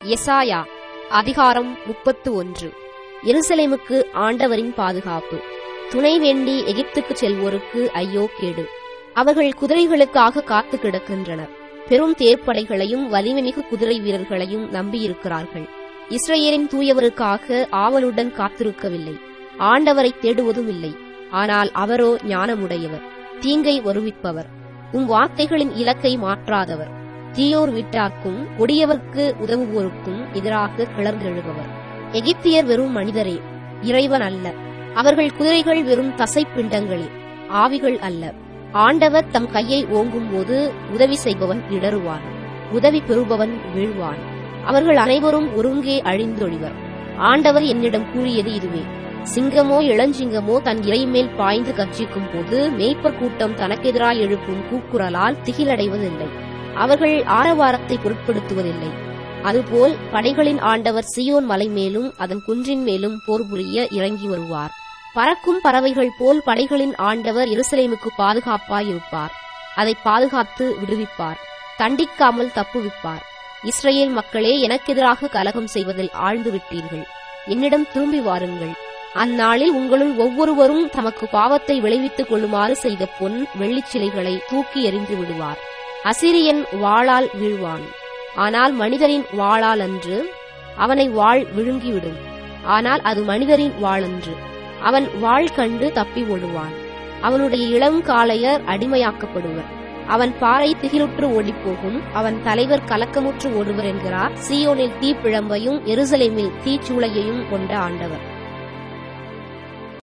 எசாயா அதிகாரம் முப்பத்து ஒன்று எருசலேமுக்கு ஆண்டவரின் பாதுகாப்பு துணை வேண்டி எகிப்துக்கு செல்வோருக்கு ஐயோ கேடு அவர்கள் குதிரைகளுக்காக காத்து கிடக்கின்றனர் பெரும் தேர்ப்படைகளையும் வலிமைமிகு குதிரை வீரர்களையும் நம்பியிருக்கிறார்கள் இஸ்ரேலின் தூயவருக்காக ஆவலுடன் காத்திருக்கவில்லை ஆண்டவரை தேடுவதும் இல்லை ஆனால் அவரோ ஞானமுடையவர் தீங்கை வருவிப்பவர் உம் வார்த்தைகளின் இலக்கை மாற்றாதவர் தீயோர் வீட்டார்க்கும் கொடியவர்க்கு உதவுவோருக்கும் எதிராக கிளர்ந்தெழுபவர் எகிப்தியர் வெறும் மனிதரே இறைவன் அல்ல அவர்கள் குதிரைகள் வெறும் தசைப்பிண்டங்களே ஆவிகள் அல்ல ஆண்டவர் தம் கையை ஓங்கும் போது உதவி செய்பவன் இடறுவான் உதவி பெறுபவன் வீழ்வான் அவர்கள் அனைவரும் ஒருங்கே அழிந்தொழிவர் ஆண்டவர் என்னிடம் கூறியது இதுவே சிங்கமோ இளஞ்சிங்கமோ தன் இறை மேல் பாய்ந்து கர்ஜிக்கும் போது மேய்ப்பர் கூட்டம் தனக்கெதிராய் எழுப்பும் கூக்குரலால் திகிலடைவதில்லை அவர்கள் ஆரவாரத்தை பொருட்படுத்துவதில்லை அதுபோல் படைகளின் ஆண்டவர் சியோன் மலை மேலும் அதன் குன்றின் மேலும் போர் புரிய இறங்கி வருவார் பறக்கும் பறவைகள் போல் படைகளின் ஆண்டவர் எருசலேமுக்கு பாதுகாப்பாயிருப்பார் அதை பாதுகாத்து விடுவிப்பார் தண்டிக்காமல் தப்புவிப்பார் இஸ்ரேல் மக்களே எனக்கெதிராக கலகம் செய்வதில் ஆழ்ந்து விட்டீர்கள் என்னிடம் திரும்பி வாருங்கள் அந்நாளில் உங்களுள் ஒவ்வொருவரும் தமக்கு பாவத்தை விளைவித்துக் கொள்ளுமாறு செய்த பொன் வெள்ளிச் சிலைகளை தூக்கி எறிந்து விடுவார் அசிரியன் வாளால் வீழ்வான் ஆனால் மனிதரின் வாளால் அன்று அவனை வாழ் விழுங்கிவிடும் ஆனால் அது மனிதரின் வாளன்று அவன் வாழ் கண்டு தப்பி ஓடுவான் அவனுடைய இளம் காளையர் அடிமையாக்கப்படுவர் அவன் பாறை திகிலுற்று ஓடிப்போகும் அவன் தலைவர் கலக்கமுற்று ஓடுவர் என்கிறார் சியோனில் தீப்பிழம்பையும் எருசலேமில் தீச்சூளையையும் கொண்ட ஆண்டவர்